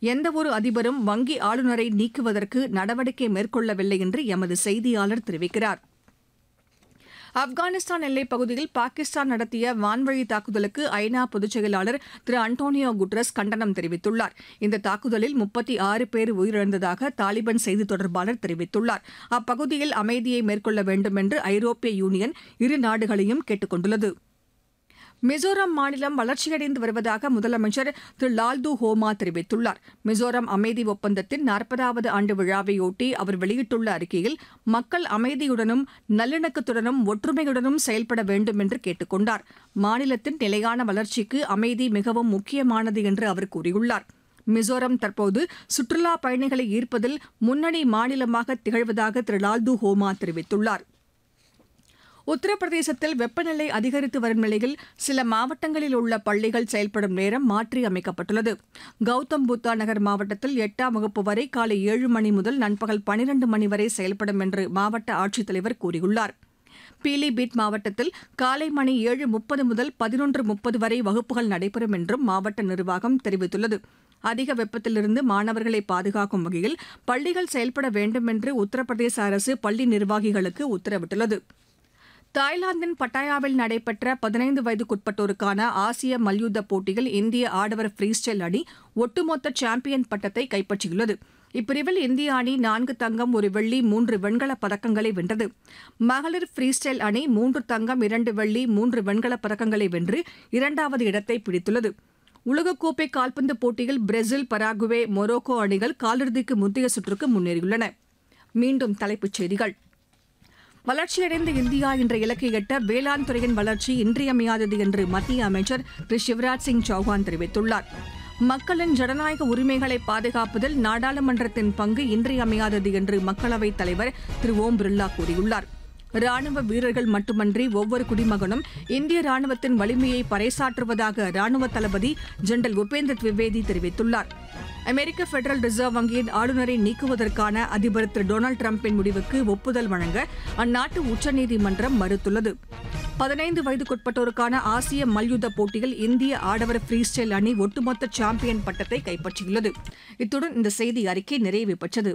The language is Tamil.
எந்தவொரு அதிபரும் வங்கி ஆளுநரை நீக்குவதற்கு நடவடிக்கை மேற்கொள்ளவில்லை என்று எமது செய்தியாளர் தெரிவிக்கிறார் ஆப்கானிஸ்தான் எல்லைப் பகுதியில் பாகிஸ்தான் நடத்திய வான்வழி தாக்குதலுக்கு ஐநா பொதுச் செயலாளர் திரு அன்டோனியோ குட்ரஸ் கண்டனம் தெரிவித்துள்ளார் இந்த தாக்குதலில் முப்பத்தி ஆறு பேர் உயிரிழந்ததாக தாலிபான் செய்தி தொடர்பாளர் தெரிவித்துள்ளார் அப்பகுதியில் அமைதியை மேற்கொள்ள வேண்டும் என்று ஐரோப்பிய யூனியன் இரு நாடுகளையும் கேட்டுக் கொண்டுள்ளது மிசோரம் மாநிலம் வளர்ச்சியடைந்து வருவதாக முதலமைச்சர் திரு லால்து ஹோமா தெரிவித்துள்ளார் மிசோரம் அமைதி ஒப்பந்தத்தின் நாற்பதாவது ஆண்டு விழாவையொட்டி அவர் வெளியிட்டுள்ள அறிக்கையில் மக்கள் அமைதியுடனும் நல்லிணக்கத்துடனும் ஒற்றுமையுடனும் செயல்பட வேண்டும் என்று கேட்டுக் கொண்டார் மாநிலத்தின் நிலையான வளர்ச்சிக்கு அமைதி மிகவும் முக்கியமானது என்று அவர் கூறியுள்ளார் மிசோரம் தற்போது சுற்றுலா பயணிகளை ஈர்ப்பதில் முன்னணி மாநிலமாக திகழ்வதாக திரு லால்து ஹோமா தெரிவித்துள்ளார் உத்தரப்பிரதேசத்தில் வெப்பநிலை அதிகரித்து வரும் நிலையில் சில மாவட்டங்களில் உள்ள பள்ளிகள் செயல்படும் நேரம் மாற்றி அமைக்கப்பட்டுள்ளது கௌதம் புத்தா நகர் மாவட்டத்தில் எட்டாம் வகுப்பு வரை காலை ஏழு மணி முதல் நண்பகல் பனிரண்டு மணி வரை செயல்படும் என்று மாவட்ட ஆட்சித்தலைவர் கூறியுள்ளார் பீலிபீட் மாவட்டத்தில் காலை மணி ஏழு முப்பது முதல் பதினொன்று முப்பது வரை வகுப்புகள் நடைபெறும் என்றும் மாவட்ட நிர்வாகம் தெரிவித்துள்ளது அதிக வெப்பத்திலிருந்து மாணவர்களை பாதுகாக்கும் வகையில் பள்ளிகள் செயல்பட வேண்டும் என்று உத்தரப்பிரதேச அரசு பள்ளி நிர்வாகிகளுக்கு உத்தரவிட்டுள்ளது தாய்லாந்தின் பட்டாயாவில் நடைபெற்ற பதினைந்து வயதுக்குட்பட்டோருக்கான ஆசிய மல்யுத்த போட்டியில் இந்திய ஆடவர் ஃப்ரீ ஸ்டைல் அணி ஒட்டுமொத்த சாம்பியன் பட்டத்தை கைப்பற்றியுள்ளது இப்பிரிவில் இந்திய அணி நான்கு தங்கம் ஒரு வெள்ளி மூன்று வெண்கலப் பதக்கங்களை வென்றது மகளிர் ஃப்ரீ ஸ்டைல் அணி மூன்று தங்கம் இரண்டு வெள்ளி மூன்று வெண்கலப் பதக்கங்களை வென்று இரண்டாவது இடத்தை பிடித்துள்ளது உலகக்கோப்பை கால்பந்து போட்டியில் பிரேசில் பராகுவே மொரோக்கோ அணிகள் காலிறுதிக்கு முந்தைய சுற்றுக்கு முன்னேறியுள்ளன மீண்டும் தலைப்புச் செய்திகள் வளர்ச்சியடைந்த இந்தியா என்ற இலக்கை எட்ட வேளாண் துறையின் வளர்ச்சி இன்றியமையாதது என்று மத்திய அமைச்சர் திரு சிவராஜ் சிங் சௌஹான் தெரிவித்துள்ளார் மக்களின் ஜனநாயக உரிமைகளை பாதுகாப்பதில் நாடாளுமன்றத்தின் பங்கு இன்றியமையாதது என்று மக்களவைத் தலைவர் திரு ஓம் பிர்லா கூறியுள்ளார் ராணுவ வீரர்கள் மட்டுமன்றி ஒவ்வொரு குடிமகனும் இந்திய ராணுவத்தின் வலிமையை பறைசாற்றுவதாக ராணுவ தளபதி ஜெனரல் உபேந்திர திவிவேதி தெரிவித்துள்ளார் அமெரிக்க பெடரல் ரிசர்வ் வங்கியின் ஆளுநரை நீக்குவதற்கான அதிபர் திரு டொனால்டு டிரம்பின் முடிவுக்கு ஒப்புதல் வழங்க அந்நாட்டு உச்சநீதிமன்றம் மறுத்துள்ளது பதினைந்து வயதுக்குட்பட்டோருக்கான ஆசிய மல்யுத்த போட்டியில் இந்திய ஆடவர் ஃப்ரீ ஸ்டைல் அணி ஒட்டுமொத்த சாம்பியன் பட்டத்தை கைப்பற்றியுள்ளது இத்துடன் இந்த செய்தி அறிக்கை நிறைவு பெற்றது